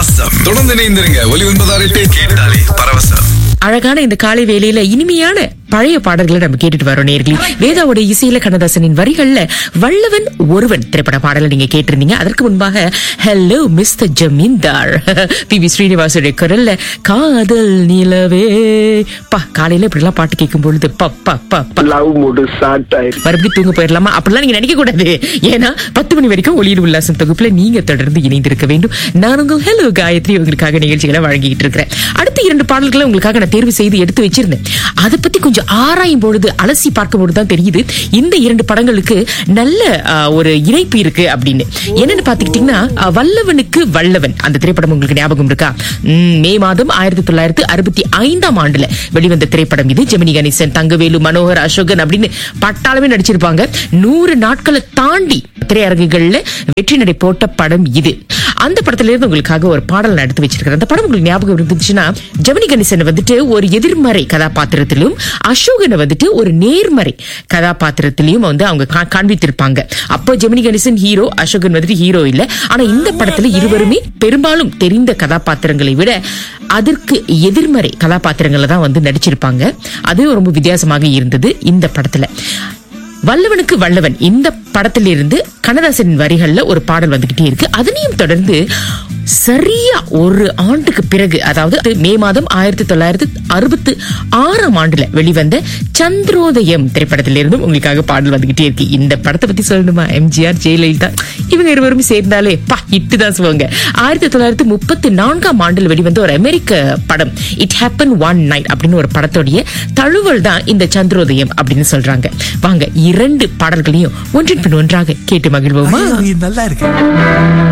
பரவசம் தொடர்ந்து இணைந்திருங்க ஒலி ஒன்பதாறு எட்டு கேட்டாலே பரவசம் அழகான இந்த காலை வேளையில இனிமையான பழைய பாடல்களை நம்ம கேட்டுட்டு வரோம் நேர்களே வேதாவுடைய இசையில கண்ணதாசனின் வரிகள்ல வல்லவன் ஒருவன் திரைப்பட பாடலை நீங்க கேட்டிருந்தீங்க அதற்கு முன்பாக ஹலோ மிஸ்டர் ஜமீன்தார் பி வி ஸ்ரீனிவாசுடைய குரல்ல காதல் நிலவே பா காலையில இப்படி எல்லாம் பாட்டு கேட்கும் பொழுது பா பா பா பா லவ் மூடு ஸ்டார்ட் ஆயிருக்கு மறுபடியும் தூங்க போயிடலாமா அப்படிலாம் நீங்க நினைக்க கூடாது ஏன்னா பத்து மணி வரைக்கும் ஒளியில் உல்லாசம் தொகுப்புல நீங்க தொடர்ந்து இணைந்திருக்க வேண்டும் நான் உங்கள் ஹலோ காயத்ரி உங்களுக்காக நிகழ்ச்சிகளை வழங்கிட்டு இருக்கிறேன் அடுத்த இரண்டு பாடல்களை உங்களுக்காக நான் தேர்வு செய்து எடுத்து வச்சிருந்தேன் அதை பத்தி கொஞ்சம் ஆராயும் பொழுது அலசி பார்க்கும் பொழுது தான் தெரியுது இந்த இரண்டு படங்களுக்கு நல்ல ஆ, ஒரு இணைப்பு இருக்கு அப்படின்னு என்னன்னு பாத்துக்கிட்டீங்கன்னா ஆ, வல்லவனுக்கு வல்லவன் அந்த திரைப்படம் உங்களுக்கு ஞாபகம் இருக்கா ம், மே மாதம் ஆயிரத்தி தொள்ளாயிரத்தி அறுபத்தி ஐந்தாம் ஆண்டுல வெளிவந்த திரைப்படம் இது ஜெமினி கணேசன் தங்கவேலு மனோகர் அசோகன் அப்படின்னு பட்டாளமே நடிச்சிருப்பாங்க நூறு நாட்களை தாண்டி திரையரங்குகள்ல வெற்றி நடை போட்ட படம் இது அந்த படத்துல இருந்து உங்களுக்காக ஒரு பாடல் நான் எடுத்து வச்சிருக்கிறேன் அந்த படம் உங்களுக்கு ஞாபகம் இருந்துச்சுன்னா ஜெமினி கணேசன் வந்துட்டு ஒரு எதிர்மறை கதாபாத்திரத்திலும் அசோகனை வந்துட்டு ஒரு நேர்மறை கதாபாத்திரத்திலையும் வந்து அவங்க கா- காண்பித்திருப்பாங்க அப்போ ஜெமினி கணேசன் ஹீரோ அசோகன் வந்துட்டு ஹீரோ இல்ல ஆனா இந்த படத்துல இருவருமே பெரும்பாலும் தெரிந்த கதாபாத்திரங்களை விட அதற்கு எதிர்மறை கதாபாத்திரங்களை தான் வந்து நடிச்சிருப்பாங்க அது ரொம்ப வித்தியாசமாக இருந்தது இந்த படத்துல வல்லவனுக்கு வல்லவன் இந்த படத்திலிருந்து கண்ணதாசனின் வரிகள்ல ஒரு பாடல் வந்துகிட்டே இருக்கு அதனையும் தொடர்ந்து சரியா ஒரு ஆண்டுக்கு பிறகு அதாவது மே மாதம் ஆயிரத்தி தொள்ளாயிரத்தி அறுபத்தி ஆறாம் ஆண்டுல வெளிவந்த சந்திரோதயம் திரைப்படத்திலிருந்தும் உங்களுக்காக பாடல் வந்துகிட்டே இருக்கு இந்த படத்தை பத்தி சொல்லணுமா எம்ஜிஆர் ஜெயலலிதா இவங்க இருவரும் சேர்ந்தாலே பா இட்டு தான் சொல்லுவாங்க ஆயிரத்தி தொள்ளாயிரத்தி முப்பத்தி நான்காம் ஆண்டில் வெளிவந்த ஒரு அமெரிக்க படம் இட் ஹேப்பன் ஒன் நைட் அப்படின்னு ஒரு படத்தோடைய தழுவல் தான் இந்த சந்திரோதயம் அப்படின்னு சொல்றாங்க வாங்க இரண்டு பாடல்களையும் ஒன்றின் பின் ஒன்றாக கேட்டு மகிழ்வோமா நல்லா இருக்கு